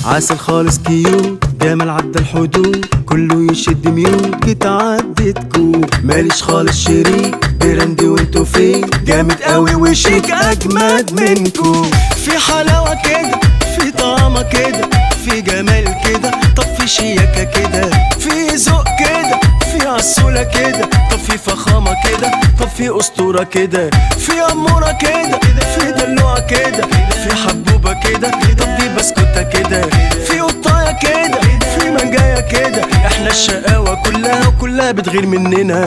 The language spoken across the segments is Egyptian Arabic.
عسل خالص كيوت جمال عدى الحدود كله يشد ميوت جيت عدتكو ماليش خالص شريك براند وانتو فين جامد قوي وشيك اجمد منكو في حلاوة كده في طعمة كده في جمال كده طب في شياكة كده في ذوق كده في عسولة كده طب في فخامة كده طب في أسطورة كده في أمورة كده في دلوعة كده في حبوبة كده طب دي بسكوتة كده في قطاية كده في منجاية كده احنا الشقاوة كلها وكلها بتغير مننا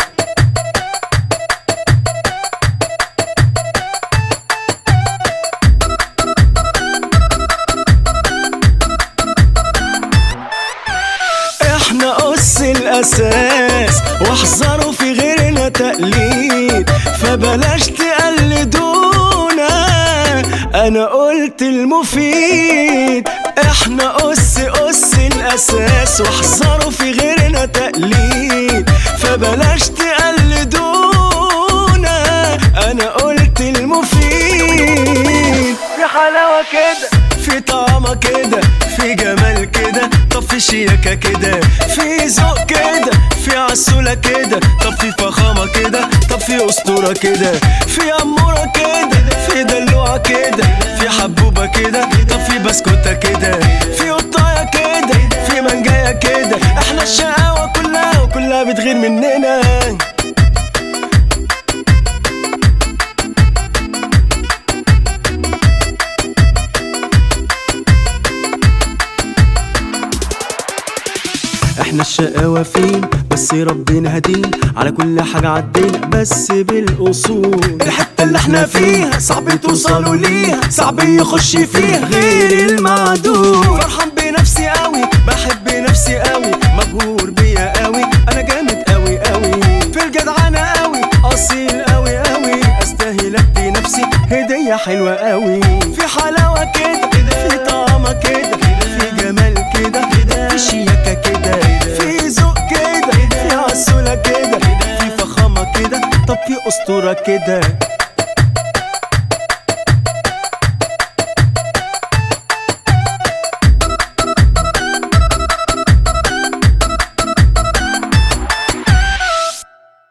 احنا قص الاساس واحذروا في غيرنا تقليد فبلاش تقلدونا انا قلت المفيد احنا قص قص الاساس واحذروا في غيرنا تقليد فبلاش تقلدونا انا قلت المفيد في حلاوة كده في طعمة كده في جمال كده طب في شياكة كده في ذوق كده في عسولة كده طب في فخامة كده طب في أسطورة كده في أمورة كده في دلوعة كده في حبوبة كده طب في بسكوتة كده في قطاية كده في منجاية كده احنا الشقاوة كلها وكلها بتغير مننا احنا الشقاوة فين بس ربنا هدينا على كل حاجة عدينا بس بالأصول الحتة اللي احنا فيها صعب توصلوا ليها صعب يخش فيها غير المعدول فرحان بنفسي قوي بحب نفسي قوي مبهور بيا قوي انا جامد قوي قوي في الجدعنة قوي اصيل قوي قوي استاهل ادي نفسي هدية حلوة قوي في حلاوة كده في طعمة كده في جمال كده في شياكة كده في ذوق كده في عسولة كده في فخامة كده طب في أسطورة كده